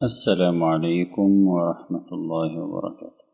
السلام عليكم ورحمة الله وبركاته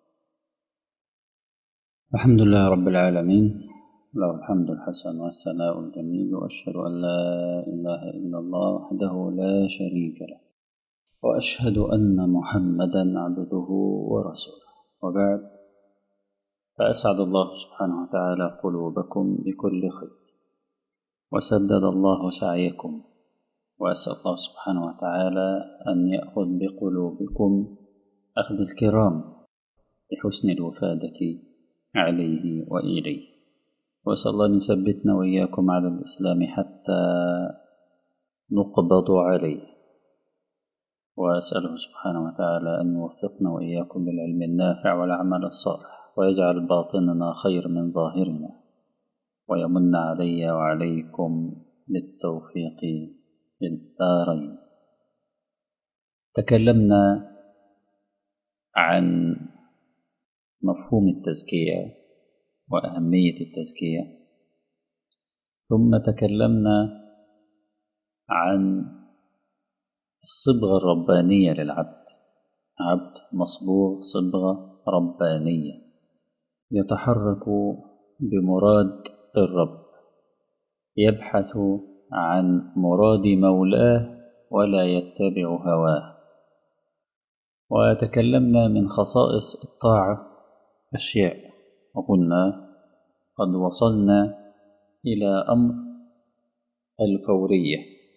الحمد لله رب العالمين له الحمد الحسن والثناء الجميل وأشهد أن لا إله إلا الله وحده لا شريك له وأشهد أن محمدا عبده ورسوله وبعد فأسعد الله سبحانه وتعالى قلوبكم بكل خير وسدد الله سعيكم وأسأل الله سبحانه وتعالى أن يأخذ بقلوبكم أخذ الكرام لحسن الوفادة عليه وإليه وأسأل الله أن يثبتنا وإياكم على الإسلام حتى نقبض عليه وأسأله سبحانه وتعالى أن يوفقنا وإياكم بالعلم النافع والعمل الصالح ويجعل باطننا خير من ظاهرنا ويمن علي وعليكم بالتوفيق في الدارين تكلمنا عن مفهوم التزكية وأهمية التزكية ثم تكلمنا عن الصبغة الربانية للعبد عبد مصبوغ صبغة ربانية يتحرك بمراد الرب يبحث عن مراد مولاه ولا يتبع هواه وتكلمنا من خصائص الطاعة أشياء وقلنا قد وصلنا إلى أمر الفورية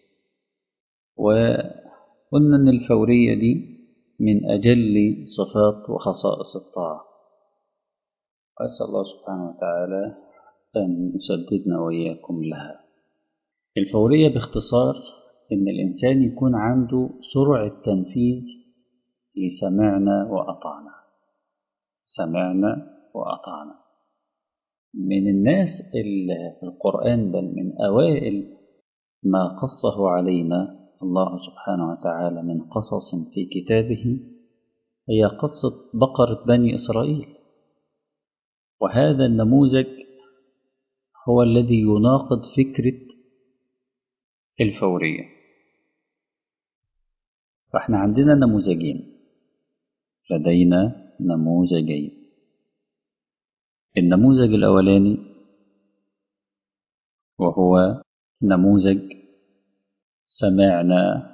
وقلنا أن الفورية دي من أجل صفات وخصائص الطاعة وأسأل الله سبحانه وتعالى أن يسددنا وإياكم لها الفورية باختصار إن الإنسان يكون عنده سرعة تنفيذ لسمعنا وأطعنا سمعنا وأطعنا من الناس اللي في القرآن بل من أوائل ما قصه علينا الله سبحانه وتعالى من قصص في كتابه هي قصة بقرة بني إسرائيل وهذا النموذج هو الذي يناقض فكرة الفورية فاحنا عندنا نموذجين لدينا نموذجين النموذج الأولاني وهو نموذج سمعنا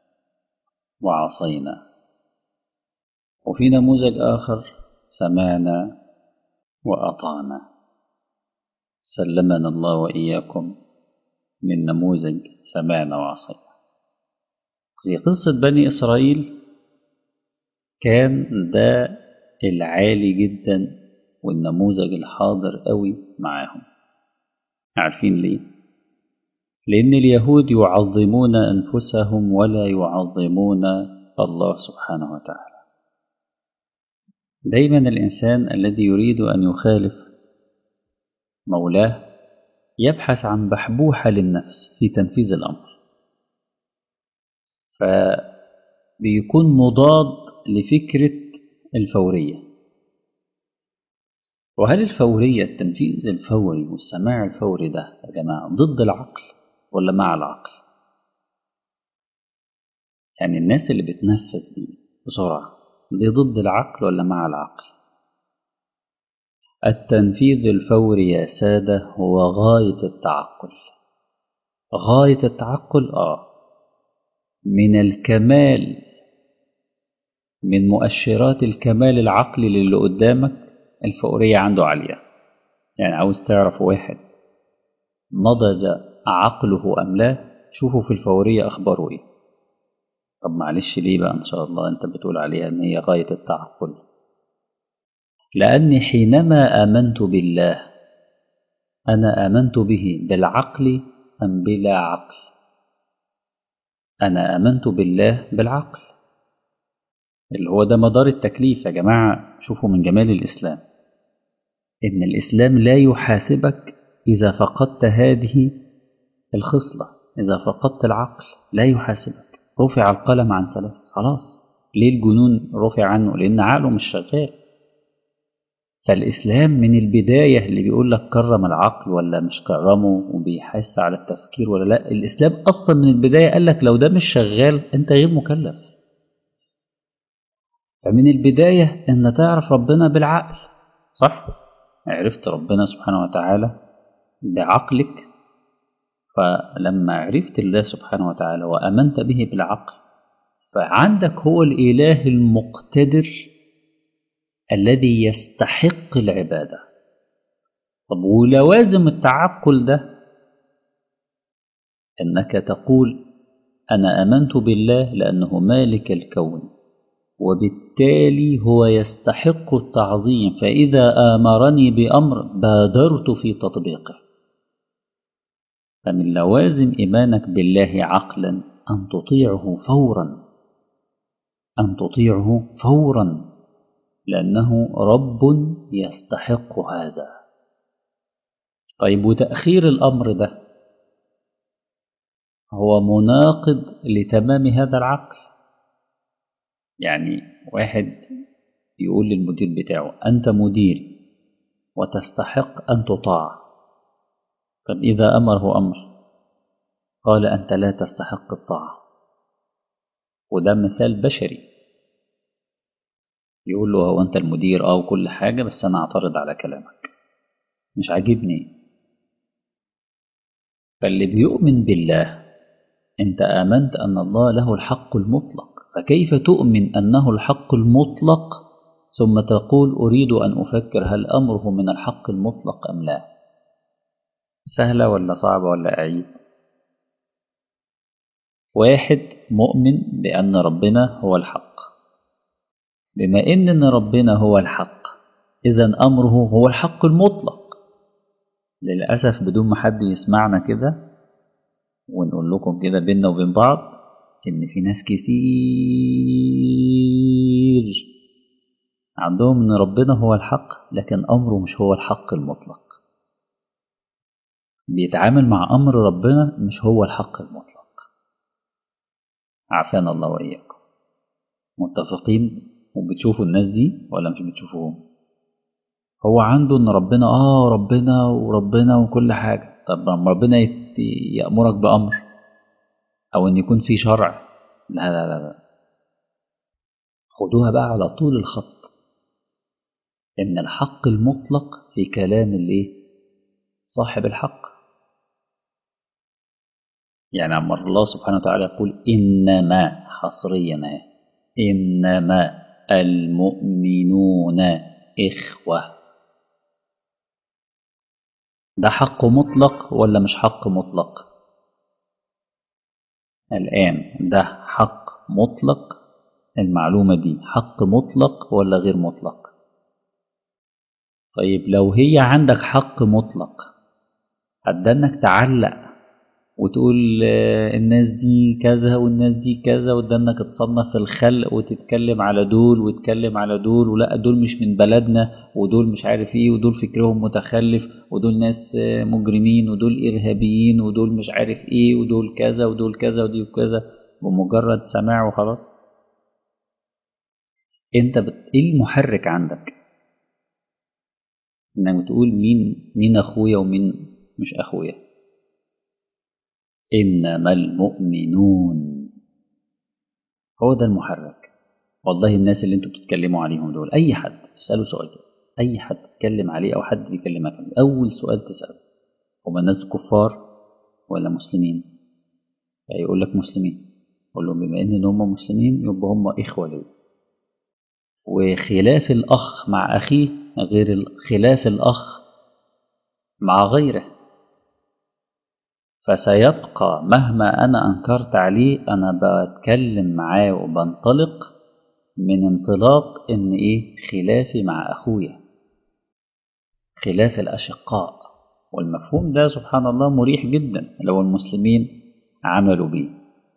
وعصينا وفي نموذج آخر سمعنا وأطعنا سلمنا الله وإياكم من نموذج سمعنا وعصينا في قصة بني إسرائيل كان ده العالي جدا والنموذج الحاضر قوي معاهم عارفين ليه لأن اليهود يعظمون أنفسهم ولا يعظمون الله سبحانه وتعالى دايما الإنسان الذي يريد أن يخالف مولاه يبحث عن بحبوحة للنفس في تنفيذ الأمر فبيكون مضاد لفكرة الفورية وهل الفورية التنفيذ الفوري والسماع الفوري ده يا جماعة ضد العقل ولا مع العقل يعني الناس اللي بتنفذ دي بسرعة دي ضد العقل ولا مع العقل التنفيذ الفوري يا سادة هو غاية التعقل غاية التعقل آه من الكمال من مؤشرات الكمال العقلي للي قدامك الفورية عنده عالية يعني عاوز تعرف واحد نضج عقله أم لا شوفوا في الفورية أخباره إيه طب معلش ليه بقى إن شاء الله أنت بتقول عليها إن هي غاية التعقل لأني حينما آمنت بالله أنا آمنت به بالعقل أم بلا عقل أنا آمنت بالله بالعقل اللي هو ده مدار التكليف يا جماعة شوفوا من جمال الإسلام إن الإسلام لا يحاسبك إذا فقدت هذه الخصلة إذا فقدت العقل لا يحاسبك رفع القلم عن ثلاث خلاص ليه الجنون رفع عنه لأن عقله مش شغال فالإسلام من البداية اللي بيقول لك كرم العقل ولا مش كرمه وبيحث على التفكير ولا لا الإسلام أصلا من البداية قال لك لو ده مش شغال أنت غير مكلف فمن البداية إن تعرف ربنا بالعقل صح؟ عرفت ربنا سبحانه وتعالى بعقلك فلما عرفت الله سبحانه وتعالى وأمنت به بالعقل فعندك هو الإله المقتدر الذي يستحق العبادة طب ولوازم التعقل ده أنك تقول أنا آمنت بالله لأنه مالك الكون وبالتالي هو يستحق التعظيم فإذا آمرني بأمر بادرت في تطبيقه فمن لوازم إيمانك بالله عقلا أن تطيعه فورا أن تطيعه فورا لأنه رب يستحق هذا طيب وتأخير الأمر ده هو مناقض لتمام هذا العقل يعني واحد يقول للمدير بتاعه أنت مدير وتستحق أن تطاع طب إذا أمره أمر قال أنت لا تستحق الطاعة وده مثال بشري يقول له هو أنت المدير أو كل حاجة بس أنا أعترض على كلامك مش عاجبني فاللي بيؤمن بالله أنت آمنت أن الله له الحق المطلق فكيف تؤمن أنه الحق المطلق ثم تقول أريد أن أفكر هل أمره من الحق المطلق أم لا سهلة ولا صعبة ولا أعيد واحد مؤمن بأن ربنا هو الحق بما إن ربنا هو الحق إذا أمره هو الحق المطلق للأسف بدون ما حد يسمعنا كده ونقول لكم كده بينا وبين بعض إن في ناس كتير عندهم إن ربنا هو الحق لكن أمره مش هو الحق المطلق بيتعامل مع أمر ربنا مش هو الحق المطلق عافانا الله وإياكم متفقين وبتشوفوا الناس دي ولا مش بتشوفوهم هو عنده ان ربنا اه ربنا وربنا وكل حاجة طب لما ربنا يأمرك بأمر او ان يكون في شرع لا لا لا لا خدوها بقى على طول الخط ان الحق المطلق في كلام الايه صاحب الحق يعني عمر الله سبحانه وتعالى يقول انما حصريا انما المؤمنون اخوه ده حق مطلق ولا مش حق مطلق الآن ده حق مطلق المعلومة دي حق مطلق ولا غير مطلق طيب لو هي عندك حق مطلق قد انك تعلق وتقول الناس دي كذا والناس دي كذا وده انك تصنف في الخلق وتتكلم على دول وتتكلم على دول ولا دول مش من بلدنا ودول مش عارف ايه ودول فكرهم متخلف ودول ناس مجرمين ودول ارهابيين ودول مش عارف ايه ودول كذا ودول كذا ودي كذا بمجرد سماع وخلاص انت بت... ايه المحرك عندك انك بتقول مين مين اخويا ومين مش اخويا إنما المؤمنون هو ده المحرك والله الناس اللي انتوا بتتكلموا عليهم دول أي حد تسأله سؤال كده أي حد تتكلم عليه أو حد بيكلمك عليه أول سؤال تسأله هما الناس كفار ولا مسلمين يقول لك مسلمين قول لهم بما إن هم مسلمين يبقى هم إخوة لي وخلاف الأخ مع أخيه غير خلاف الأخ مع غيره فسيبقى مهما أنا أنكرت عليه أنا بتكلم معاه وبنطلق من انطلاق إن إيه خلافي مع أخويا خلاف الأشقاء والمفهوم ده سبحان الله مريح جدا لو المسلمين عملوا بيه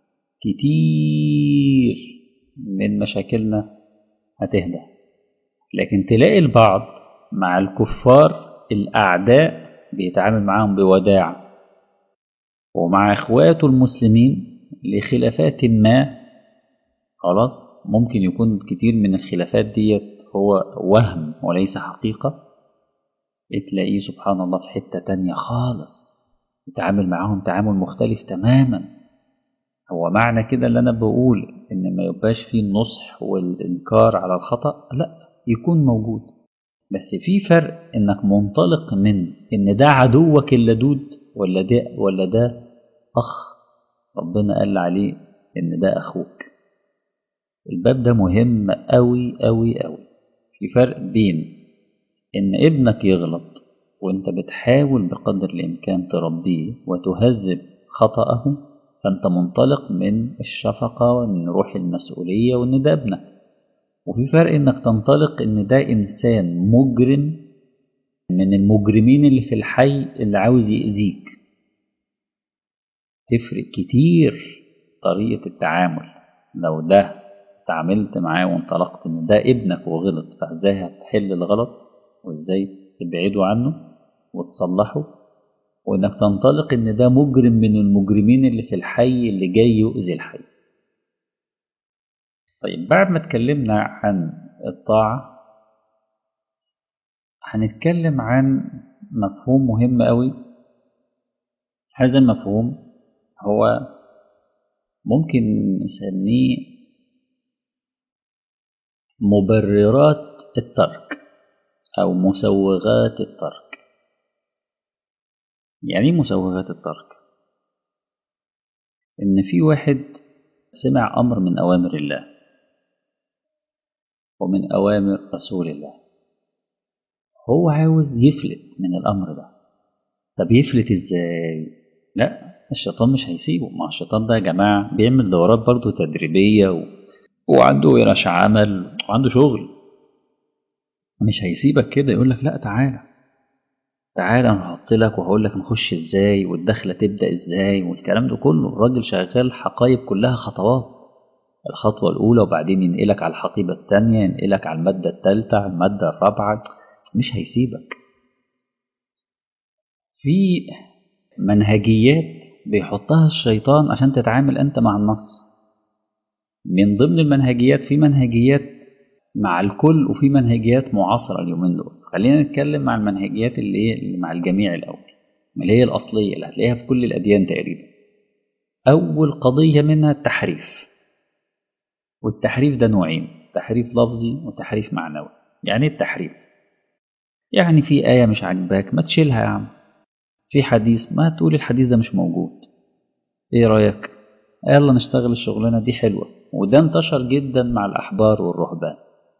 كتير من مشاكلنا هتهدى لكن تلاقي البعض مع الكفار الأعداء بيتعامل معاهم بوداع ومع إخواته المسلمين لخلافات ما خلاص ممكن يكون كتير من الخلافات ديت هو وهم وليس حقيقة تلاقيه سبحان الله في حتة تانية خالص يتعامل معاهم تعامل مختلف تماما هو معنى كده اللي أنا بقول إن ما يبقاش فيه النصح والإنكار على الخطأ لا يكون موجود بس في فرق إنك منطلق من إن ده عدوك اللدود ولا ده ولا ده أخ ربنا قال عليه إن ده أخوك الباب ده مهم أوي أوي أوي في فرق بين إن ابنك يغلط وإنت بتحاول بقدر الإمكان تربيه وتهذب خطأه فأنت منطلق من الشفقة ومن روح المسؤولية وإن ده ابنك وفي فرق إنك تنطلق إن ده إنسان مجرم من المجرمين اللي في الحي اللي عاوز يأذيك تفرق كتير طريقة التعامل لو ده تعاملت معاه وانطلقت ان ده ابنك وغلط فازاي هتحل الغلط وازاي تبعده عنه وتصلحه وانك تنطلق ان ده مجرم من المجرمين اللي في الحي اللي جاي يؤذي الحي طيب بعد ما اتكلمنا عن الطاعة هنتكلم عن مفهوم مهم قوي هذا المفهوم هو ممكن نسميه مبررات الترك أو مسوغات الترك يعني مسوغات الترك إن في واحد سمع أمر من أوامر الله ومن أوامر رسول الله هو عاوز يفلت من الأمر ده طب يفلت إزاي؟ لا الشيطان مش هيسيبه ما الشيطان ده يا جماعة بيعمل دورات برضو تدريبية و... وعنده ورش عمل وعنده شغل مش هيسيبك كده يقول لك لا تعالى تعالى انا هحط لك وهقول لك نخش ازاي والدخله تبدا ازاي والكلام ده كله الراجل شغال حقايب كلها خطوات الخطوه الاولى وبعدين ينقلك على الحقيبه الثانيه ينقلك على الماده الثالثه على الماده الرابعه مش هيسيبك في منهجيات بيحطها الشيطان عشان تتعامل انت مع النص من ضمن المنهجيات في منهجيات مع الكل وفي منهجيات معاصرة اليومين دول خلينا نتكلم مع المنهجيات اللي هي اللي مع الجميع الأول اللي هي الأصلية اللي هتلاقيها في كل الأديان تقريبا أول قضية منها التحريف والتحريف ده نوعين تحريف لفظي وتحريف معنوي يعني التحريف يعني في آية مش عاجباك ما تشيلها يا عم في حديث ما تقول الحديث ده مش موجود ايه رأيك يلا نشتغل الشغلانة دي حلوة وده انتشر جدا مع الأحبار والرهبان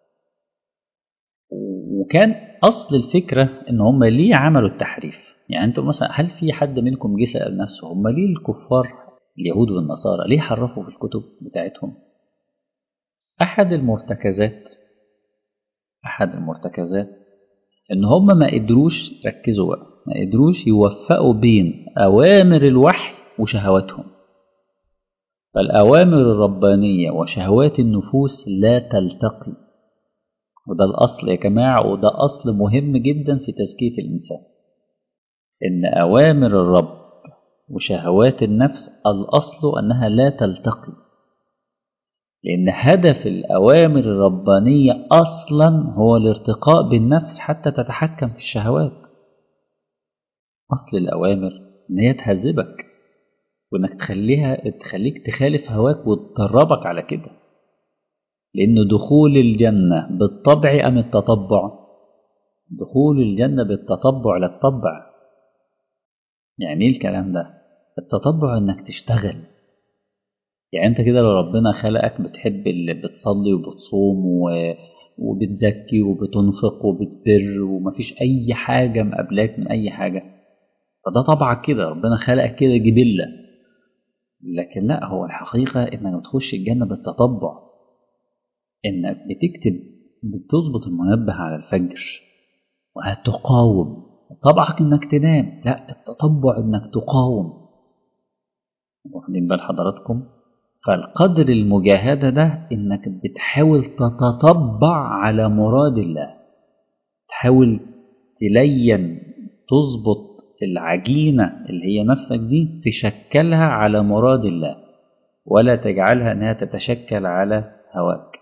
وكان أصل الفكرة إن هم ليه عملوا التحريف يعني أنتم مثلا هل في حد منكم جه سأل نفسه هم ليه الكفار اليهود والنصارى ليه حرفوا في الكتب بتاعتهم أحد المرتكزات أحد المرتكزات إن هم ما قدروش ركزوا بقى ما قدروش يوفقوا بين أوامر الوحي وشهواتهم فالأوامر الربانية وشهوات النفوس لا تلتقي وده الأصل يا جماعة وده أصل مهم جدا في تزكية الإنسان إن أوامر الرب وشهوات النفس الأصل أنها لا تلتقي لأن هدف الأوامر الربانية أصلا هو الارتقاء بالنفس حتى تتحكم في الشهوات أصل الأوامر إن هي تهذبك وإنك تخليها تخليك تخالف هواك وتدربك على كده لأن دخول الجنة بالطبع أم التطبع دخول الجنة بالتطبع للطبع يعني ايه الكلام ده التطبع انك تشتغل يعني انت كده لو ربنا خلقك بتحب اللي بتصلي وبتصوم و... وبتزكي وبتنفق وبتبر ومفيش اي حاجة مقابلاك من اي حاجة فده طبعك كده ربنا خلقك كده جبلة لكن لا هو الحقيقة انك بتخش الجنة بالتطبع انك بتكتب بتظبط المنبه على الفجر وهتقاوم طبعك انك تنام لا التطبع انك تقاوم واخدين بال حضراتكم فالقدر المجاهدة ده انك بتحاول تتطبع على مراد الله تحاول تلين تظبط العجينة اللي هي نفسك دي تشكلها على مراد الله ولا تجعلها انها تتشكل على هواك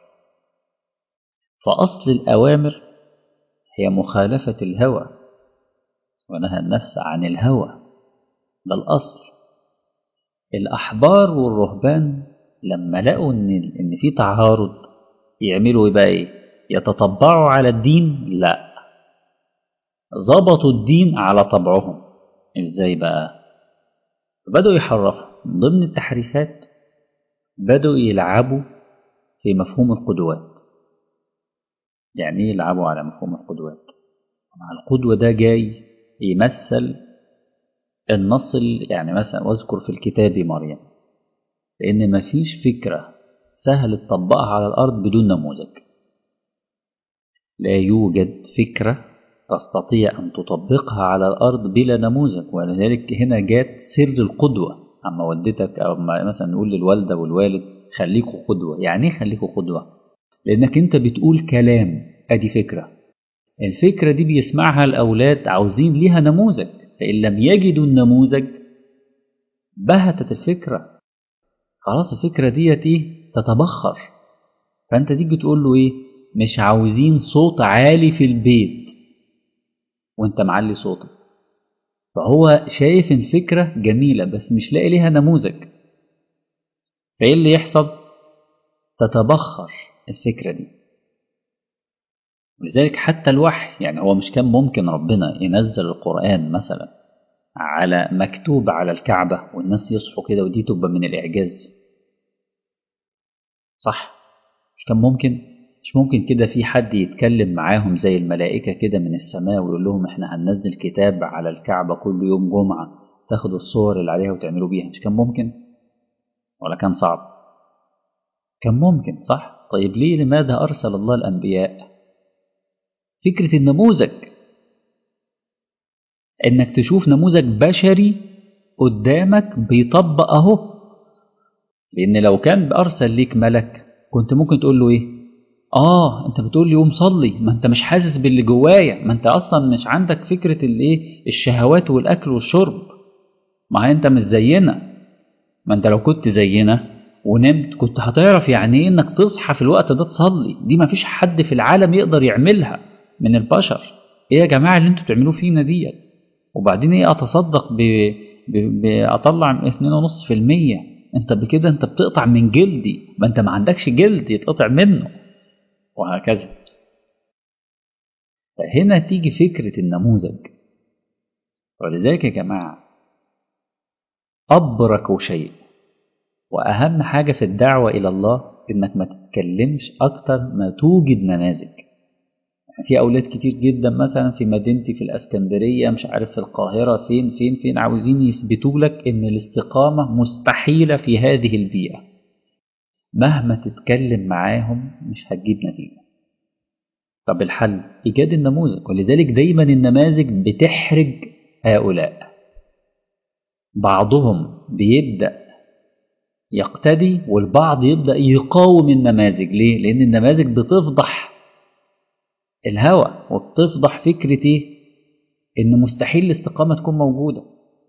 فأصل الأوامر هي مخالفة الهوى ونهى النفس عن الهوى ده الأصل الأحبار والرهبان لما لقوا إن إن في تعارض يعملوا إيه بقى إيه؟ يتطبعوا على الدين؟ لا ظبطوا الدين على طبعهم إزاي بقى؟ بدأوا يحرفوا من ضمن التحريفات بدأوا يلعبوا في مفهوم القدوات يعني ايه يلعبوا على مفهوم القدوات مع القدوة ده جاي يمثل النص يعني مثلا واذكر في الكتاب مريم لأن مفيش فكرة سهل تطبقها على الأرض بدون نموذج لا يوجد فكرة تستطيع أن تطبقها على الأرض بلا نموذج ولذلك هنا جات سر القدوة أما والدتك أو مثلا نقول للوالدة والوالد خليكوا قدوة يعني ايه خليكوا قدوة لأنك أنت بتقول كلام أدي فكرة الفكرة دي بيسمعها الأولاد عاوزين ليها نموذج فإن لم يجدوا النموذج بهتت الفكرة خلاص الفكرة ديت إيه تتبخر فأنت تيجي تقول له إيه مش عاوزين صوت عالي في البيت وأنت معلي صوتك فهو شايف الفكرة جميلة بس مش لاقي ليها نموذج فإيه اللي يحصل تتبخر الفكرة دي ولذلك حتى الوحي يعني هو مش كان ممكن ربنا ينزل القرآن مثلا على مكتوب على الكعبة والناس يصحوا كده ودي تبقى من الإعجاز صح مش كان ممكن مش ممكن كده في حد يتكلم معاهم زي الملائكة كده من السماء ويقول لهم احنا هننزل كتاب على الكعبة كل يوم جمعة تاخدوا الصور اللي عليها وتعملوا بيها مش كان ممكن ولا كان صعب كان ممكن صح طيب ليه لماذا أرسل الله الأنبياء فكرة النموذج إنك تشوف نموذج بشري قدامك بيطبق أهو لأن لو كان بأرسل ليك ملك كنت ممكن تقول له إيه آه أنت بتقول لي قوم صلي ما أنت مش حاسس باللي جوايا ما أنت أصلا مش عندك فكرة الإيه الشهوات والأكل والشرب ما أنت مش زينا ما أنت لو كنت زينا ونمت كنت هتعرف يعني ايه انك تصحى في الوقت ده تصلي دي ما فيش حد في العالم يقدر يعملها من البشر ايه يا جماعه اللي انتوا بتعملوه فينا ديت وبعدين ايه اتصدق ب... ب... باطلع 2.5% انت بكده انت بتقطع من جلدي ما انت ما عندكش جلد يتقطع منه وهكذا فهنا تيجي فكره النموذج ولذلك يا جماعه ابرك شيء وأهم حاجة في الدعوة إلى الله إنك ما تتكلمش أكتر ما توجد نماذج يعني في أولاد كتير جدا مثلا في مدينتي في الأسكندرية مش عارف في القاهرة فين فين فين عاوزين يثبتوا لك إن الاستقامة مستحيلة في هذه البيئة مهما تتكلم معاهم مش هتجيب نتيجة طب الحل إيجاد النموذج ولذلك دايما النماذج بتحرج هؤلاء بعضهم بيبدأ يقتدي والبعض يبدأ يقاوم النماذج ليه؟ لأن النماذج بتفضح الهوى وبتفضح فكرة إيه؟ إن مستحيل الاستقامة تكون موجودة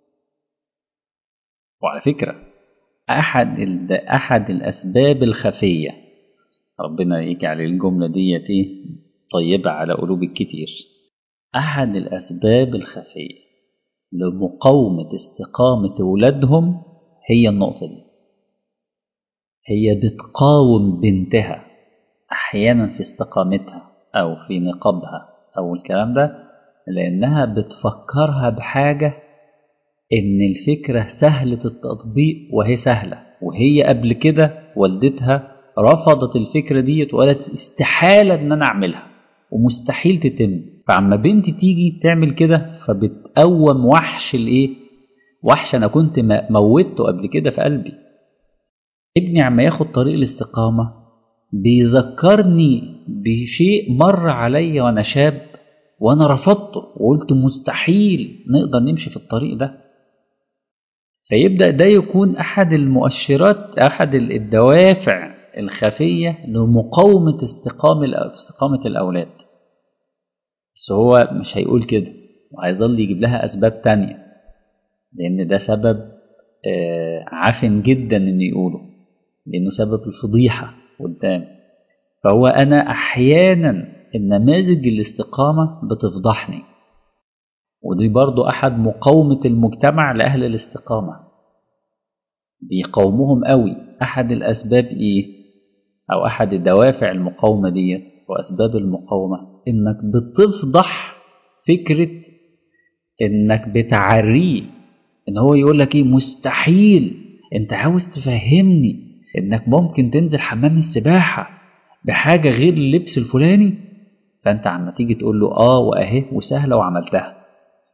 وعلى فكرة أحد أحد الأسباب الخفية ربنا يجعل الجملة ديت إيه؟ طيبة على قلوب الكتير أحد الأسباب الخفية لمقاومة استقامة ولادهم هي النقطة دي هي بتقاوم بنتها احيانا في استقامتها او في نقابها او الكلام ده لانها بتفكرها بحاجه ان الفكره سهله التطبيق وهي سهله وهي قبل كده والدتها رفضت الفكره ديت وقالت استحاله ان انا اعملها ومستحيل تتم فعما بنتي تيجي تعمل كده فبتقوم وحش الايه وحش انا كنت موتته قبل كده في قلبي ابني عما ياخد طريق الاستقامة بيذكرني بشيء مر عليا وأنا شاب وأنا رفضته وقلت مستحيل نقدر نمشي في الطريق ده فيبدأ ده يكون أحد المؤشرات أحد الدوافع الخفية لمقاومة استقامة استقامة الأولاد بس هو مش هيقول كده وهيظل يجيب لها أسباب تانية لأن ده سبب عفن جدا إنه يقوله لأنه سبب الفضيحة قدام فهو أنا أحيانا النماذج الاستقامة بتفضحني ودي برضو أحد مقاومة المجتمع لأهل الاستقامة بيقاوموهم قوي أحد الأسباب إيه أو أحد الدوافع المقاومة ديت وأسباب المقاومة إنك بتفضح فكرة إنك بتعريه إن هو يقول لك إيه مستحيل أنت عاوز تفهمني إنك ممكن تنزل حمام السباحة بحاجة غير اللبس الفلاني فأنت عما تيجي تقول له آه وأهي وسهلة وعملتها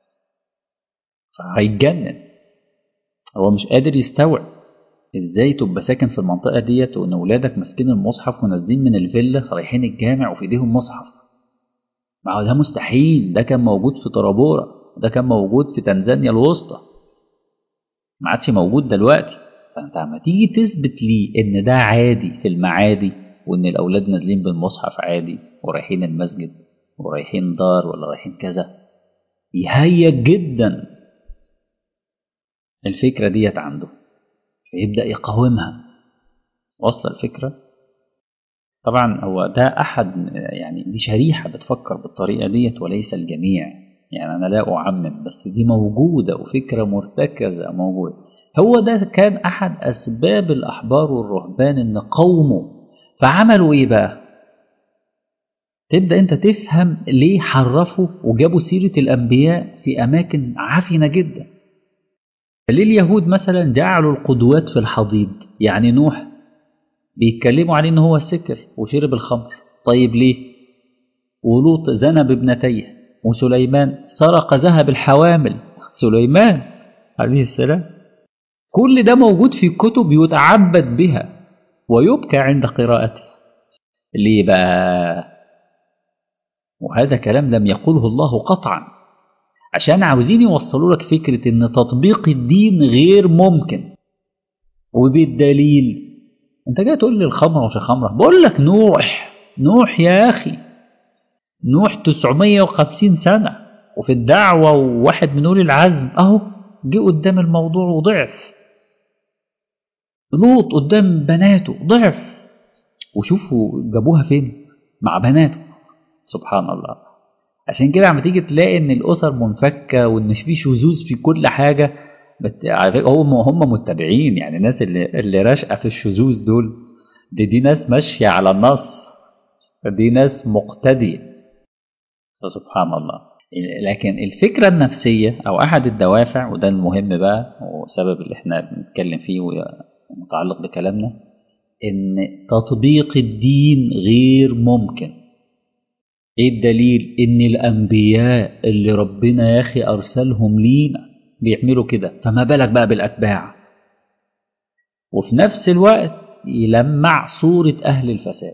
فهيتجنن هو مش قادر يستوعب ازاي تبقى ساكن في المنطقة ديت وان ولادك ماسكين المصحف ونازلين من الفيلا رايحين الجامع وفي ايديهم مصحف ما هو ده مستحيل ده كان موجود في طرابورة ده كان موجود في تنزانيا الوسطى ما عادش موجود دلوقتي فانت عما تيجي تثبت لي ان ده عادي في المعادي وان الاولاد نازلين بالمصحف عادي ورايحين المسجد ورايحين دار ولا رايحين كذا يهيج جدا الفكرة ديت عنده فيبدأ يقاومها وصل الفكرة طبعا هو ده أحد يعني دي شريحة بتفكر بالطريقة ديت وليس الجميع يعني أنا لا أعمم بس دي موجودة وفكرة مرتكزة موجودة هو ده كان أحد أسباب الأحبار والرهبان إن قوموا فعملوا إيه بقى؟ تبدأ أنت تفهم ليه حرفوا وجابوا سيرة الأنبياء في أماكن عفنة جدا ليه اليهود مثلا جعلوا القدوات في الحضيض يعني نوح بيتكلموا عليه ان هو سكر وشرب الخمر طيب ليه ولوط زنى بابنتيه وسليمان سرق ذهب الحوامل سليمان عليه السلام كل ده موجود في كتب يتعبد بها ويبكى عند قراءته ليه بقى وهذا كلام لم يقوله الله قطعا عشان عاوزين يوصلوا لك فكرة ان تطبيق الدين غير ممكن وبالدليل انت جاي تقول لي الخمرة مش خمرة بقول لك نوح نوح يا اخي نوح 950 سنة وفي الدعوة وواحد من أولي العزم أهو جه قدام الموضوع وضعف لوط قدام بناته ضعف وشوفوا جابوها فين مع بناته سبحان الله عشان كده عم تيجي تلاقي ان الاسر منفكه وان في شذوذ في كل حاجه بت... هم هم متبعين يعني الناس اللي اللي راشقه في الشذوذ دول دي, دي ناس ماشيه على النص دي ناس مقتديه فسبحان الله لكن الفكرة النفسية أو أحد الدوافع وده المهم بقى وسبب اللي احنا بنتكلم فيه ومتعلق بكلامنا إن تطبيق الدين غير ممكن ايه الدليل ان الانبياء اللي ربنا يا اخي ارسلهم لينا بيعملوا كده فما بالك بقى بالاتباع وفي نفس الوقت يلمع صورة اهل الفساد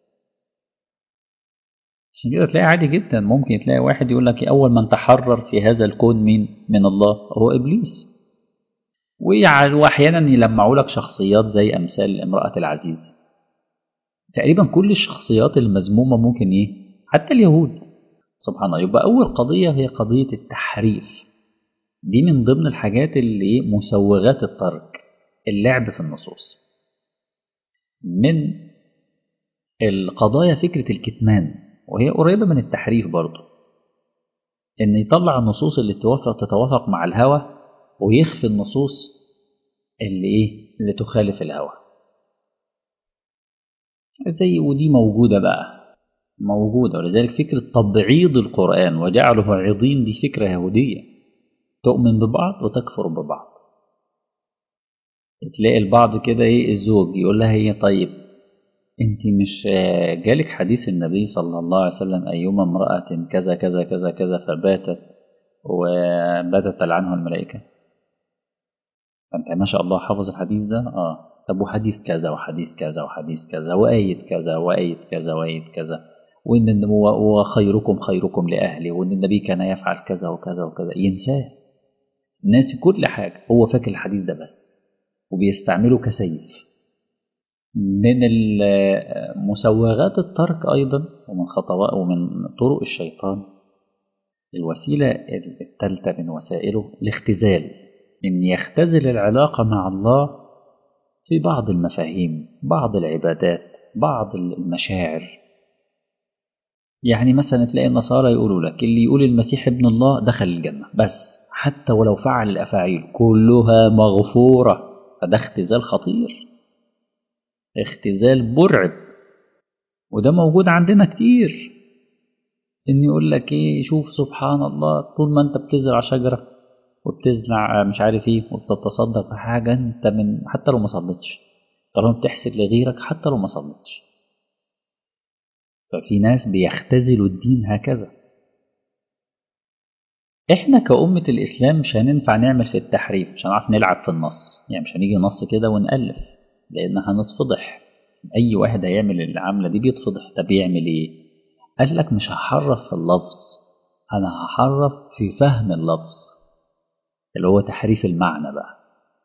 عشان كده تلاقي عادي جدا ممكن تلاقي واحد يقول لك اول من تحرر في هذا الكون مين من الله هو ابليس واحيانا يلمعوا لك شخصيات زي امثال امرأة العزيز تقريبا كل الشخصيات المذمومة ممكن ايه حتى اليهود سبحان الله يبقى أول قضية هي قضية التحريف دي من ضمن الحاجات اللي مسوغات الترك اللعب في النصوص من القضايا فكرة الكتمان وهي قريبة من التحريف برضه إن يطلع النصوص اللي توافق تتوافق مع الهوى ويخفي النصوص اللي إيه اللي تخالف الهوى زي ودي موجودة بقى موجودة ولذلك فكرة تبعيض القرآن وجعله عظيم دي فكرة يهودية تؤمن ببعض وتكفر ببعض تلاقي البعض كده ايه الزوج يقول لها هي طيب انت مش جالك حديث النبي صلى الله عليه وسلم ايما امرأة كذا كذا كذا كذا فباتت وباتت تلعنها الملائكة فانت ما شاء الله حافظ الحديث ده اه طب وحديث كذا وحديث كذا وحديث كذا وآية كذا وآية كذا وآية كذا وإن وخيركم خيركم لأهلي وإن النبي كان يفعل كذا وكذا وكذا ينساه ناسي كل حاجة هو فاكر الحديث ده بس وبيستعمله كسيف من مسوغات الترك أيضا ومن خطوات ومن طرق الشيطان الوسيلة الثالثة من وسائله الاختزال إن يختزل العلاقة مع الله في بعض المفاهيم بعض العبادات بعض المشاعر يعني مثلا تلاقي النصارى يقولوا لك اللي يقول المسيح ابن الله دخل الجنة بس حتى ولو فعل الأفاعيل كلها مغفورة فده اختزال خطير اختزال مرعب وده موجود عندنا كتير ان يقول لك ايه شوف سبحان الله طول ما انت بتزرع شجره وبتزرع مش عارف ايه وبتتصدق بحاجه انت من حتى لو ما صليتش طالما بتحسن لغيرك حتى لو ما صليتش ففي ناس بيختزلوا الدين هكذا احنا كأمة الإسلام مش هننفع نعمل في التحريف مش هنعرف نلعب في النص يعني مش هنيجي نص كده ونألف لأن هنتفضح أي واحد هيعمل العملة دي بيتفضح ده بيعمل إيه؟ قال لك مش هحرف في اللفظ أنا هحرف في فهم اللفظ اللي هو تحريف المعنى بقى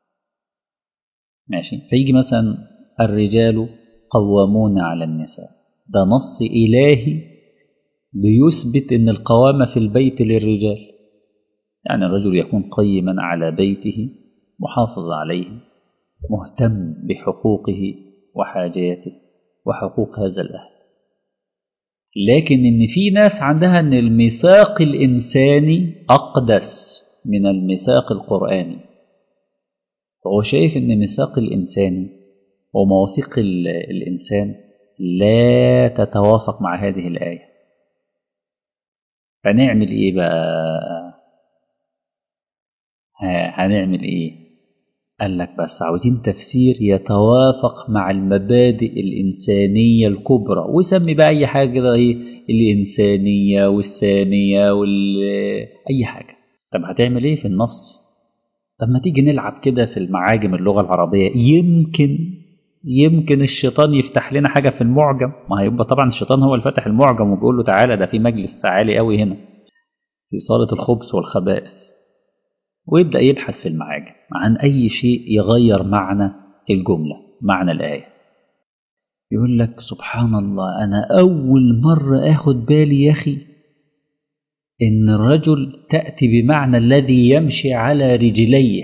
ماشي فيجي مثلا الرجال قوامون على النساء ده نص إلهي بيثبت إن القوامة في البيت للرجال يعني الرجل يكون قيما على بيته محافظ عليه مهتم بحقوقه وحاجاته وحقوق هذا الأهل لكن إن في ناس عندها إن الميثاق الإنساني أقدس من الميثاق القرآني فهو شايف إن الميثاق الإنساني ومواثيق الإنسان لا تتوافق مع هذه الآية فنعمل إيه بقى هنعمل إيه قال لك بس عاوزين تفسير يتوافق مع المبادئ الإنسانية الكبرى وسمي بقى أي حاجة كده إيه الإنسانية والسامية وال أي حاجة طب هتعمل إيه في النص طب ما تيجي نلعب كده في المعاجم اللغة العربية يمكن يمكن الشيطان يفتح لنا حاجة في المعجم ما هيبقى طبعا الشيطان هو اللي فتح المعجم وبيقول له تعالى ده في مجلس عالي قوي هنا في صالة الخبث والخبائث ويبدأ يبحث في المعاجم عن أي شيء يغير معنى الجملة معنى الآية يقول لك سبحان الله أنا أول مرة أخد بالي يا أخي إن الرجل تأتي بمعنى الذي يمشي على رجليه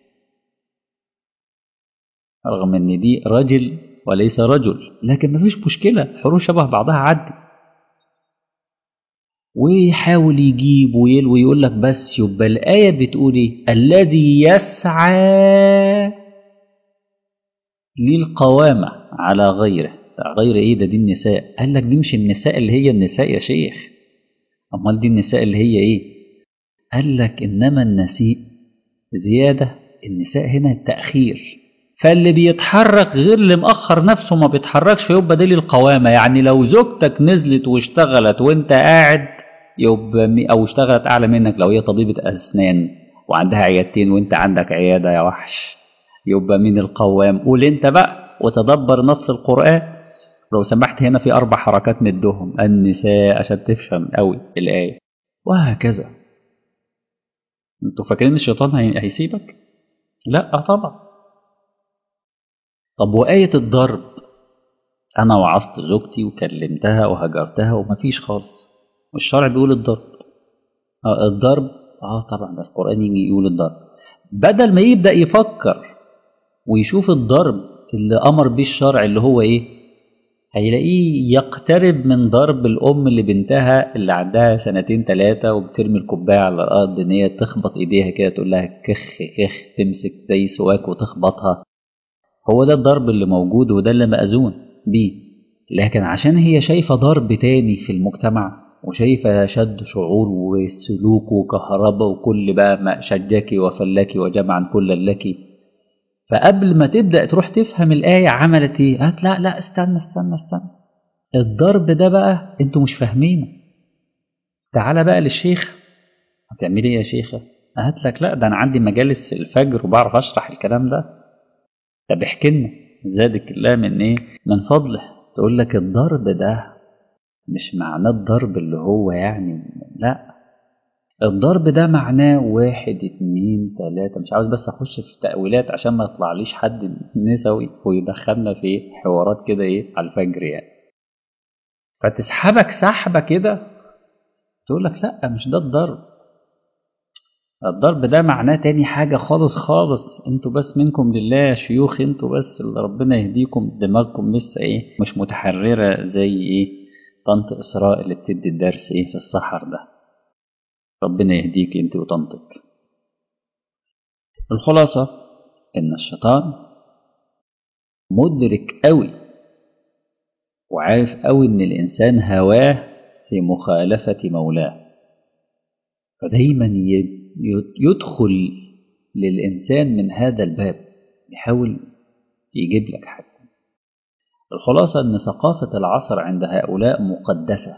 رغم إن دي رجل وليس رجل لكن مفيش مشكلة حروف شبه بعضها عدي ويحاول يجيب ويلوي يقول لك بس يبقى الآية بتقول إيه؟ الذي يسعى للقوامة على غيره غير إيه ده دي النساء قال لك دي مش النساء اللي هي النساء يا شيخ أمال دي النساء اللي هي إيه قال لك إنما النسيء زيادة النساء هنا التأخير فاللي بيتحرك غير اللي مأخر نفسه ما بيتحركش فيبقى دي للقوامة يعني لو زوجتك نزلت واشتغلت وانت قاعد يبقى او اشتغلت اعلى منك لو هي طبيبة اسنان وعندها عيادتين وانت عندك عيادة يا وحش يبقى مين القوام قول انت بقى وتدبر نص القرآن لو سمحت هنا في اربع حركات مدهم النساء عشان تفهم قوي الآية وهكذا انتوا فاكرين الشيطان هيسيبك لا طبعا طب وآية الضرب أنا وعظت زوجتي وكلمتها وهجرتها ومفيش خالص والشرع بيقول الضرب آه الضرب اه طبعا ده القرآن يجي يقول الضرب بدل ما يبدأ يفكر ويشوف الضرب اللي أمر بيه الشرع اللي هو إيه هيلاقيه يقترب من ضرب الأم اللي بنتها اللي عندها سنتين ثلاثة وبترمي الكوباية على الأرض إن هي تخبط إيديها كده تقول لها كخ كخ تمسك زي سواك وتخبطها هو ده الضرب اللي موجود وده اللي مأذون بيه لكن عشان هي شايفة ضرب تاني في المجتمع وشايفة شد شعور وسلوك وكهرباء وكل بقى ما شجاكي وفلكي وجمعا كل لك فقبل ما تبدأ تروح تفهم الآية عملت ايه قالت لا لا استنى استنى استنى الضرب ده بقى انتوا مش فاهمينه تعالى بقى للشيخ هتعملي ايه يا شيخة قالت لك لا ده انا عندي مجالس الفجر وبعرف اشرح الكلام ده طب احكي لنا زادك الله من ايه من فضله تقول لك الضرب ده مش معناه الضرب اللي هو يعني لا الضرب ده معناه واحد اتنين تلاتة مش عاوز بس اخش في تأويلات عشان ما يطلعليش حد نسوي ويدخلنا في حوارات كده ايه على الفجر يعني فتسحبك سحبة كده تقول لك لا مش ده الضرب الضرب ده معناه تاني حاجة خالص خالص انتوا بس منكم لله شيوخ انتوا بس اللي ربنا يهديكم دماغكم لسه ايه مش متحررة زي ايه طنط إسراء اللي بتدي الدرس ايه في السحر ده ربنا يهديك انت وطنطك الخلاصة إن الشيطان مدرك قوي وعارف قوي إن الإنسان هواه في مخالفة مولاه فدايما يدخل للإنسان من هذا الباب يحاول يجيب لك حاجة الخلاصة أن ثقافة العصر عند هؤلاء مقدسة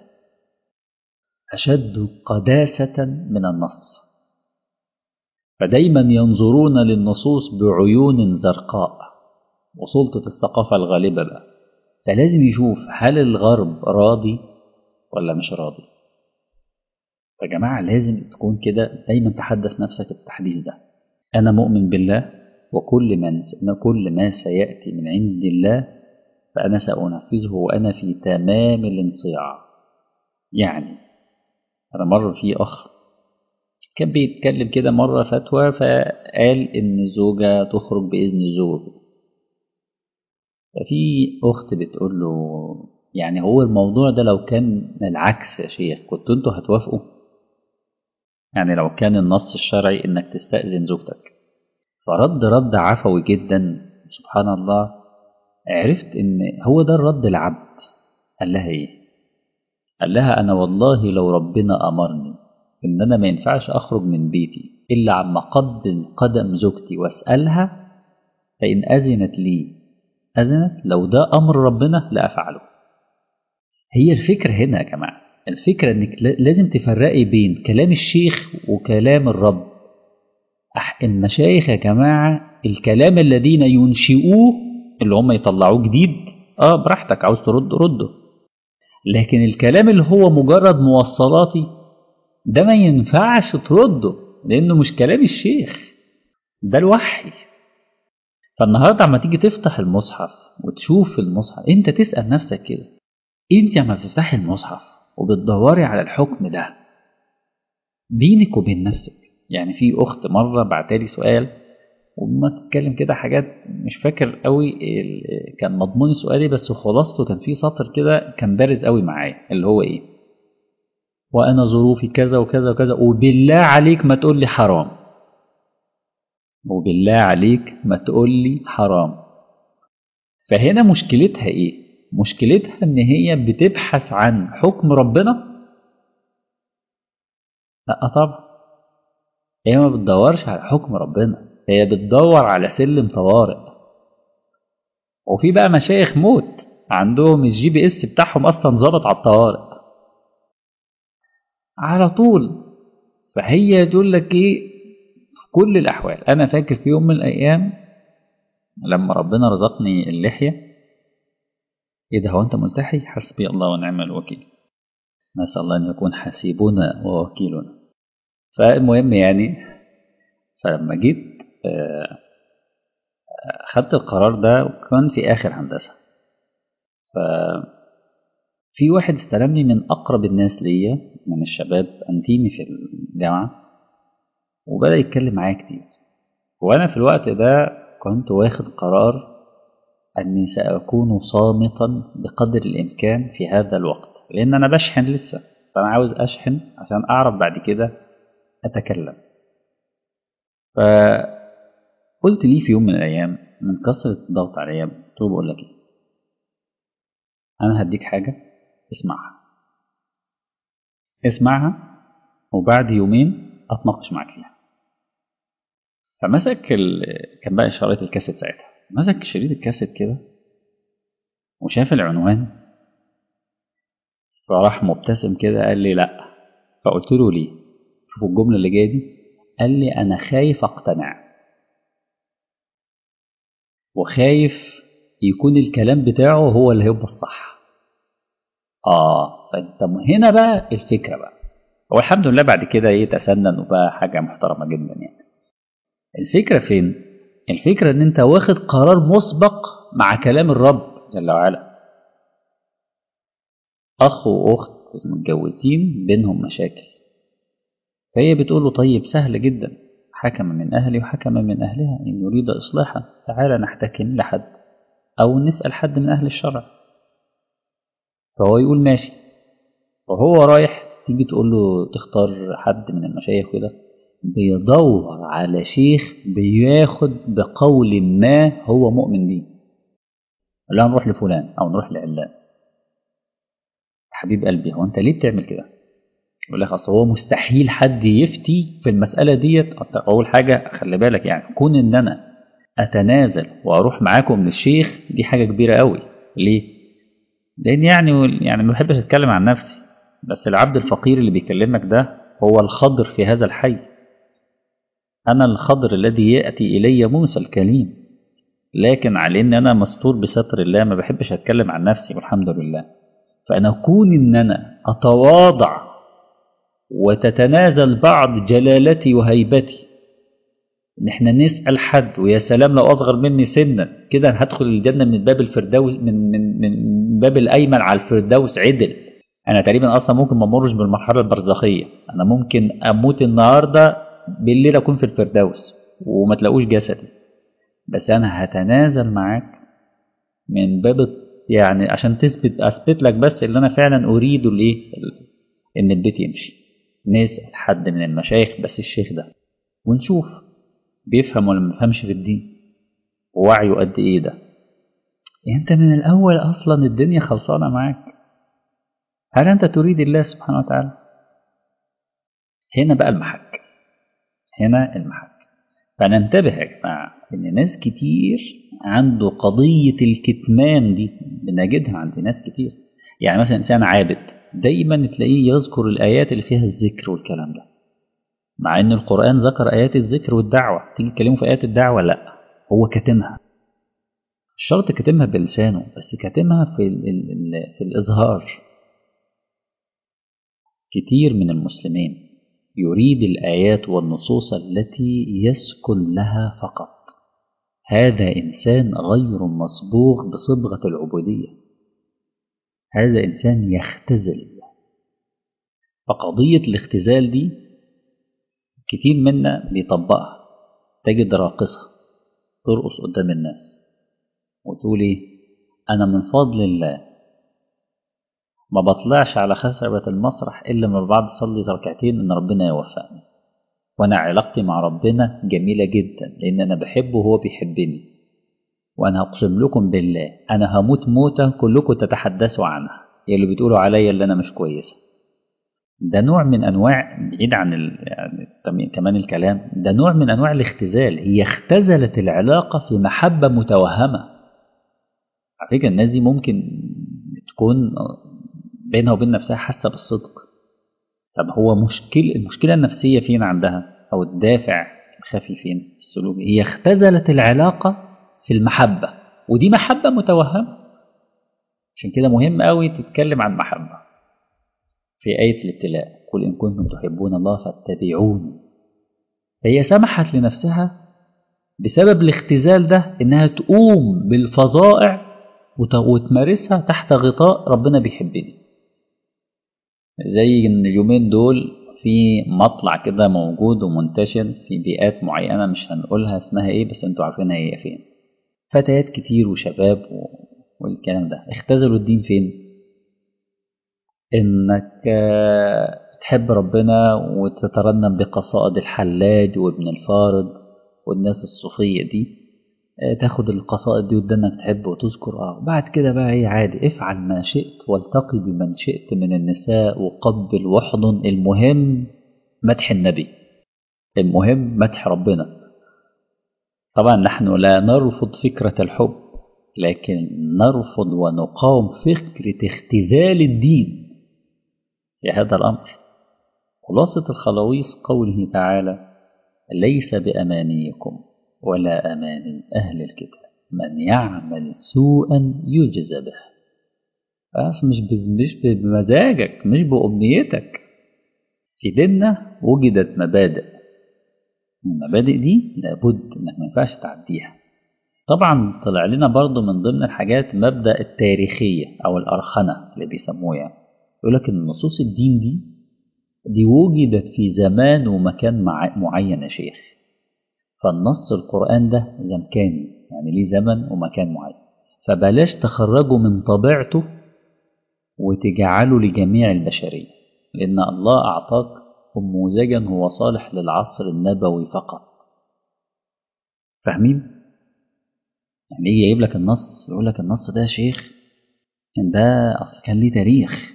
أشد قداسة من النص فدايما ينظرون للنصوص بعيون زرقاء وسلطة الثقافة الغالبة بقى فلازم يشوف هل الغرب راضي ولا مش راضي يا جماعة لازم تكون كده دايما تحدث نفسك التحديث ده أنا مؤمن بالله وكل من كل ما سيأتي من عند الله فأنا سأنفذه وأنا في تمام الانصياع يعني أنا مرة في أخ كان بيتكلم كده مرة فتوى فقال إن الزوجة تخرج بإذن الزوج ففي أخت بتقول له يعني هو الموضوع ده لو كان العكس يا شيخ كنتوا انتوا هتوافقوا يعني لو كان النص الشرعي إنك تستأذن زوجتك فرد رد عفوي جدا سبحان الله عرفت ان هو ده الرد العبد قال لها ايه قال لها انا والله لو ربنا امرني ان انا ما ينفعش اخرج من بيتي الا عما قدم قدم زوجتي واسالها فان اذنت لي اذنت لو ده امر ربنا لافعله هي الفكره هنا يا جماعه الفكره انك لازم تفرقي بين كلام الشيخ وكلام الرب المشايخ يا جماعه الكلام الذين ينشئوه اللي هم يطلعوه جديد اه براحتك عاوز ترد رده لكن الكلام اللي هو مجرد موصلاتي ده ما ينفعش ترده لانه مش كلام الشيخ ده الوحي فالنهارده اما تيجي تفتح المصحف وتشوف المصحف انت تسال نفسك كده انت اما بتفتحي المصحف وبتدوري على الحكم ده بينك وبين نفسك يعني في اخت مره بعتالي سؤال وما تتكلم كده حاجات مش فاكر قوي كان مضمون سؤالي بس خلاصته كان في سطر كده كان بارز قوي معايا اللي هو ايه وانا ظروفي كذا وكذا وكذا وبالله عليك ما تقول لي حرام وبالله عليك ما تقول لي حرام فهنا مشكلتها ايه مشكلتها ان هي بتبحث عن حكم ربنا لا طبعا هي ما بتدورش على حكم ربنا هي بتدور على سلم طوارئ وفي بقى مشايخ موت عندهم الجي بي اس بتاعهم اصلا ظابط على الطوارئ على طول فهي تقول لك ايه في كل الاحوال انا فاكر في يوم من الايام لما ربنا رزقني اللحيه ايه ده هو انت ملتحي حسبي الله ونعم الوكيل نسال الله ان يكون حسيبنا ووكيلنا فالمهم يعني فلما جيت خدت القرار ده وكان في آخر هندسة ف في واحد استلمني من أقرب الناس ليا من الشباب أنتيمي في الجامعة وبدأ يتكلم معايا كتير وأنا في الوقت ده كنت واخد قرار أني سأكون صامتا بقدر الإمكان في هذا الوقت لأن أنا بشحن لسه فأنا عاوز أشحن عشان أعرف بعد كده أتكلم فقلت ليه في يوم من الأيام من كثرة الضغط عليا قلت له بقول لك إيه أنا هديك حاجة اسمعها اسمعها وبعد يومين أتناقش معاك فيها فمسك ال... كان بقى شريط الكاسيت ساعتها مسك شريط الكاسيت كده وشاف العنوان فراح مبتسم كده قال لي لا فقلت له ليه شوفوا الجملة اللي جاية دي قال لي أنا خايف أقتنع وخايف يكون الكلام بتاعه هو اللي هيبقى الصح آه فأنت هنا بقى الفكرة بقى هو الحمد لله بعد كده ايه تسنن وبقى حاجة محترمة جدا يعني الفكرة فين؟ الفكرة إن أنت واخد قرار مسبق مع كلام الرب جل وعلا أخ وأخت متجوزين بينهم مشاكل فهي بتقول له طيب سهل جدا حكم من أهلي وحكم من أهلها إن يريد إصلاحا تعالى نحتكم لحد أو نسأل حد من أهل الشرع فهو يقول ماشي وهو رايح تيجي تقول له تختار حد من المشايخ كده بيدور على شيخ بياخد بقول ما هو مؤمن بيه لا نروح لفلان او نروح لعلان حبيب قلبي هو انت ليه بتعمل كده يقول لك اصل هو مستحيل حد يفتي في المساله ديت اول حاجه خلي بالك يعني كون ان انا اتنازل واروح معاكم للشيخ دي حاجه كبيره قوي ليه لان يعني يعني ما بحبش اتكلم عن نفسي بس العبد الفقير اللي بيكلمك ده هو الخضر في هذا الحي انا الخضر الذي ياتي الي موسى الكليم لكن على ان انا مستور بستر الله ما بحبش اتكلم عن نفسي والحمد لله فانا كون ان انا اتواضع وتتنازل بعض جلالتي وهيبتي ان احنا نسال حد ويا سلام لو اصغر مني سنا كده هدخل الجنه من باب الفردوس من من من باب الايمن على الفردوس عدل انا تقريبا اصلا ممكن ما امرش بالمرحله البرزخيه انا ممكن اموت النهارده بالليل اكون في الفردوس وما تلاقوش جسدي بس انا هتنازل معاك من باب يعني عشان تثبت اثبت لك بس اللي انا فعلا اريده الايه ان البيت يمشي نسال حد من المشايخ بس الشيخ ده ونشوف بيفهم ولا ما بيفهمش في الدين ووعيه قد ايه ده انت من الاول اصلا الدنيا خلصانه معاك هل انت تريد الله سبحانه وتعالى هنا بقى المحك هنا المحك فننتبه يا جماعه ان ناس كتير عنده قضيه الكتمان دي بنجدها عند ناس كتير يعني مثلا انسان عابد دايما تلاقيه يذكر الايات اللي فيها الذكر والكلام ده مع ان القران ذكر ايات الذكر والدعوه تيجي تكلمه في ايات الدعوه لا هو كاتمها مش شرط كاتمها بلسانه بس كاتمها في ال ال في الاظهار كتير من المسلمين يريد الايات والنصوص التي يسكن لها فقط هذا انسان غير مصبوغ بصبغه العبوديه هذا انسان يختزل فقضيه الاختزال دي كتير منا بيطبقها تجد راقصة ترقص قدام الناس وتقول ايه انا من فضل الله ما بطلعش على خشبة المسرح الا لما بعد اصلي ركعتين ان ربنا يوفقني وانا علاقتي مع ربنا جميلة جدا لان انا بحبه وهو بيحبني وانا اقسم لكم بالله انا هموت موتة كلكم تتحدثوا عنها اللي بتقولوا عليا اللي انا مش كويسه ده نوع من انواع بعيد عن ال... يعني كمان الكلام ده نوع من انواع الاختزال هي اختزلت العلاقه في محبه متوهمه على فكره الناس دي ممكن تكون بينها وبين نفسها حاسه بالصدق طب هو مشكل المشكله النفسيه فين عندها او الدافع الخفي فين السلوك هي اختزلت العلاقه في المحبه ودي محبه متوهمه عشان كده مهم قوي تتكلم عن محبه في آية الابتلاء قل إن كنتم تحبون الله فاتبعوني هي سمحت لنفسها بسبب الاختزال ده إنها تقوم بالفظائع وتمارسها تحت غطاء ربنا بيحبني زي إن اليومين دول في مطلع كده موجود ومنتشر في بيئات معينة مش هنقولها اسمها ايه بس انتوا عارفينها هي فين فتيات كتير وشباب و... والكلام ده اختزلوا الدين فين انك تحب ربنا وتترنم بقصائد الحلاج وابن الفارض والناس الصوفية دي تاخد القصائد دي ودنك تحب وتذكر اه بعد كده بقى ايه عادي افعل ما شئت والتقي بمن شئت من النساء وقبل واحضن المهم مدح النبي المهم مدح ربنا طبعا نحن لا نرفض فكرة الحب لكن نرفض ونقاوم فكرة اختزال الدين في هذا الأمر خلاصة الخلاويص قوله تعالى ليس بأمانيكم ولا أماني أهل الكتاب من يعمل سوءا يجزى به مش مش بمزاجك مش بأمنيتك في ديننا وجدت مبادئ المبادئ دي لابد انك ما ينفعش تعديها طبعا طلع لنا برضو من ضمن الحاجات مبدأ التاريخية أو الأرخنة اللي بيسموه يعني يقول لك ان نصوص الدين دي دي وجدت في زمان ومكان معين يا شيخ فالنص القرآن ده زمكاني يعني ليه زمن ومكان معين فبلاش تخرجه من طبيعته وتجعله لجميع البشرية لأن الله أعطاك نموذجا هو صالح للعصر النبوي فقط فاهمين يعني يجي يجيب لك النص يقول لك النص ده يا شيخ كان ده اصل كان ليه تاريخ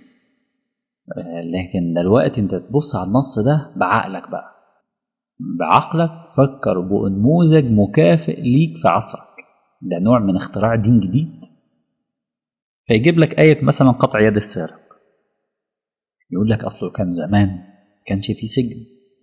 لكن دلوقتي انت تبص على النص ده بعقلك بقى بعقلك فكر بنموذج مكافئ ليك في عصرك ده نوع من اختراع دين جديد فيجيب لك آية مثلا قطع يد السارق يقول لك أصله كان زمان كانش في سجن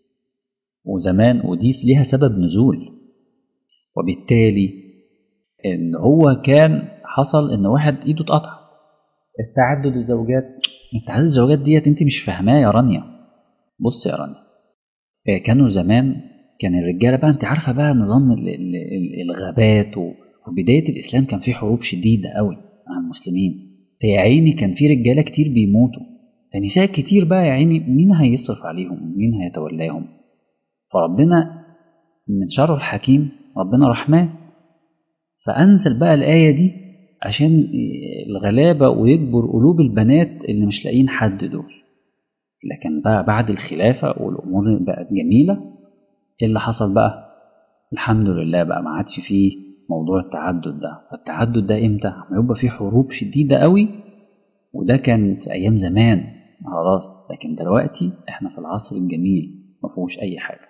وزمان ودي ليها سبب نزول وبالتالي ان هو كان حصل ان واحد ايده اتقطع التعدد الزوجات التعدد الزوجات ديت انت مش فاهماه يا رانيا بص يا رانيا كانوا زمان كان الرجاله بقى انت عارفه بقى نظام الغابات وبدايه الاسلام كان في حروب شديده قوي مع المسلمين فيا عيني كان في رجاله كتير بيموتوا فنساء كتير بقى يا عيني مين هيصرف عليهم مين هيتولاهم فربنا من شر الحكيم ربنا رحمن فأنزل بقى الآية دي عشان الغلابة ويكبر قلوب البنات اللي مش لاقيين حد دول لكن بقى بعد الخلافة والأمور بقت جميلة إيه اللي حصل بقى الحمد لله بقى ما عادش فيه موضوع التعدد ده فالتعدد ده امتى ما يبقى فيه حروب شديدة قوي وده كان في أيام زمان خلاص لكن دلوقتي احنا في العصر الجميل ما فيهوش أي حاجة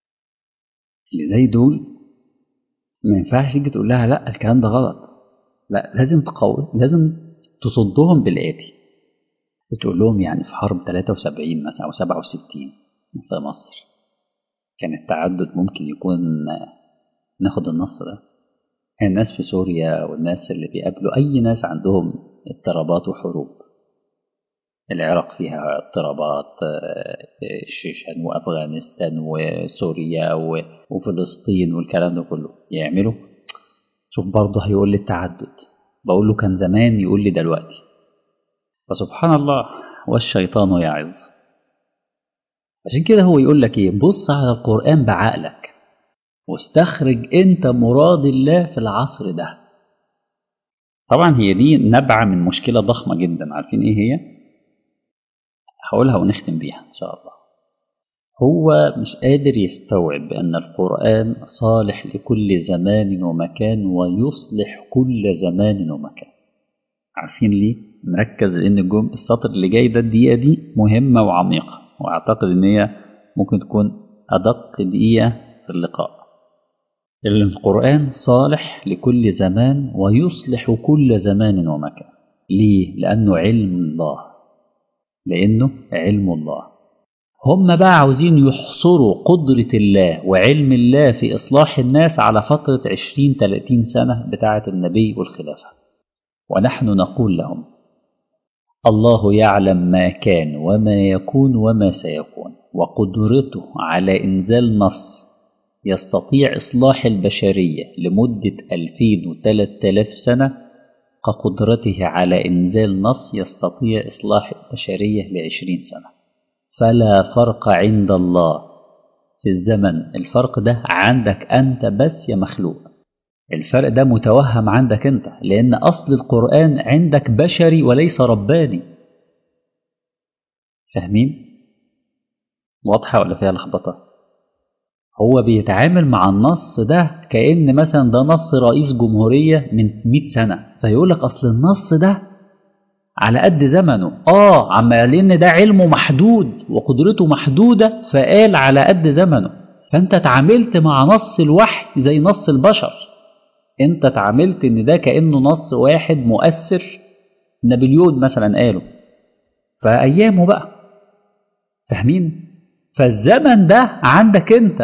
اللي زي دول ما ينفعش تيجي تقول لها لا الكلام ده غلط لا لازم تقوي لازم تصدهم بالآتي بتقول لهم يعني في حرب 73 مثلا أو 67 في مصر كان التعدد ممكن يكون ناخد النص ده الناس في سوريا والناس اللي بيقابلوا أي ناس عندهم اضطرابات وحروب العراق فيها اضطرابات الشيشان وأفغانستان وسوريا وفلسطين والكلام ده كله يعملوا شوف برضه هيقول لي التعدد بقول له كان زمان يقول لي دلوقتي فسبحان الله والشيطان يعظ عشان كده هو يقول لك ايه بص على القرآن بعقلك واستخرج انت مراد الله في العصر ده طبعا هي دي نبعة من مشكلة ضخمة جدا عارفين ايه هي هقولها ونختم بيها ان شاء الله هو مش قادر يستوعب بأن القرآن صالح لكل زمان ومكان ويصلح كل زمان ومكان عارفين ليه؟ نركز لأن الجم السطر اللي جاي ده الدقيقة دي مهمة وعميقة وأعتقد إن هي ممكن تكون أدق دقيقة في اللقاء القرآن صالح لكل زمان ويصلح كل زمان ومكان ليه؟ لأنه علم الله لأنه علم الله هم بقى عاوزين يحصروا قدرة الله وعلم الله في إصلاح الناس على فترة 20-30 سنة بتاعة النبي والخلافة ونحن نقول لهم الله يعلم ما كان وما يكون وما سيكون وقدرته على إنزال نص يستطيع إصلاح البشرية لمدة 2000 و 3000 سنة كقدرته على إنزال نص يستطيع إصلاح البشرية لعشرين سنة فلا فرق عند الله في الزمن الفرق ده عندك أنت بس يا مخلوق الفرق ده متوهم عندك أنت لأن أصل القرآن عندك بشري وليس رباني فاهمين؟ واضحة ولا فيها لخبطة؟ هو بيتعامل مع النص ده كأن مثلا ده نص رئيس جمهورية من 100 سنة فيقول لك أصل النص ده على قد زمنه اه عما لان ده علمه محدود وقدرته محدودة فقال على قد زمنه فانت اتعاملت مع نص الوحي زي نص البشر انت اتعاملت ان ده كأنه نص واحد مؤثر نابليون مثلا قاله فأيامه بقى فاهمين فالزمن ده عندك انت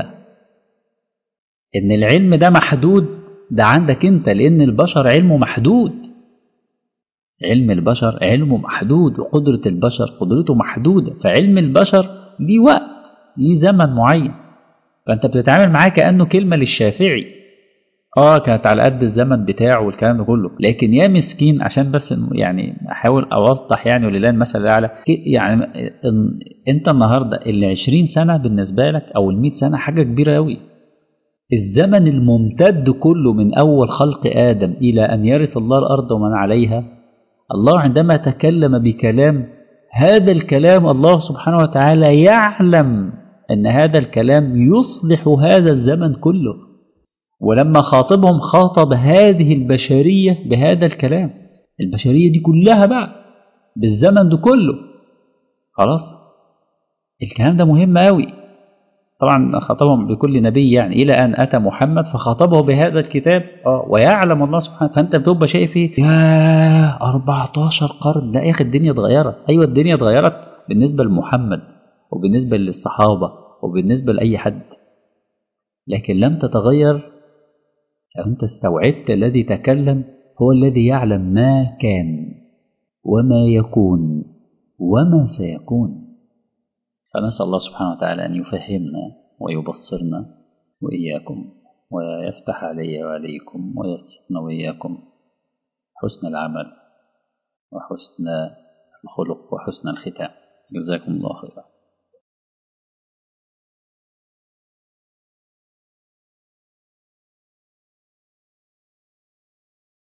ان العلم ده محدود ده عندك انت لان البشر علمه محدود علم البشر علمه محدود وقدرة البشر قدرته محدودة فعلم البشر ليه وقت ليه زمن معين فأنت بتتعامل معاه كأنه كلمة للشافعي اه كانت على قد الزمن بتاعه والكلام ده كله لكن يا مسكين عشان بس يعني احاول اوضح يعني ولله المثل الاعلى يعني انت النهارده ال 20 سنه بالنسبه لك او ال 100 سنه حاجه كبيره قوي الزمن الممتد كله من اول خلق ادم الى ان يرث الله الارض ومن عليها الله عندما تكلم بكلام هذا الكلام الله سبحانه وتعالى يعلم أن هذا الكلام يصلح هذا الزمن كله ولما خاطبهم خاطب هذه البشرية بهذا الكلام البشرية دي كلها بقى بالزمن ده كله خلاص الكلام ده مهم قوي طبعا خاطبهم بكل نبي يعني إلى أن أتى محمد فخاطبه بهذا الكتاب اه ويعلم الله سبحانه فأنت بتبقى شايف إيه يا 14 قرن لا يا أخي الدنيا اتغيرت أيوة الدنيا اتغيرت بالنسبة لمحمد وبالنسبة للصحابة وبالنسبة لأي حد لكن لم تتغير لو أنت استوعبت الذي تكلم هو الذي يعلم ما كان وما يكون وما سيكون فنسأل الله سبحانه وتعالى أن يفهمنا ويبصرنا وإياكم ويفتح علي وعليكم ويرزقنا وإياكم حسن العمل وحسن الخلق وحسن الختام جزاكم الله خيرا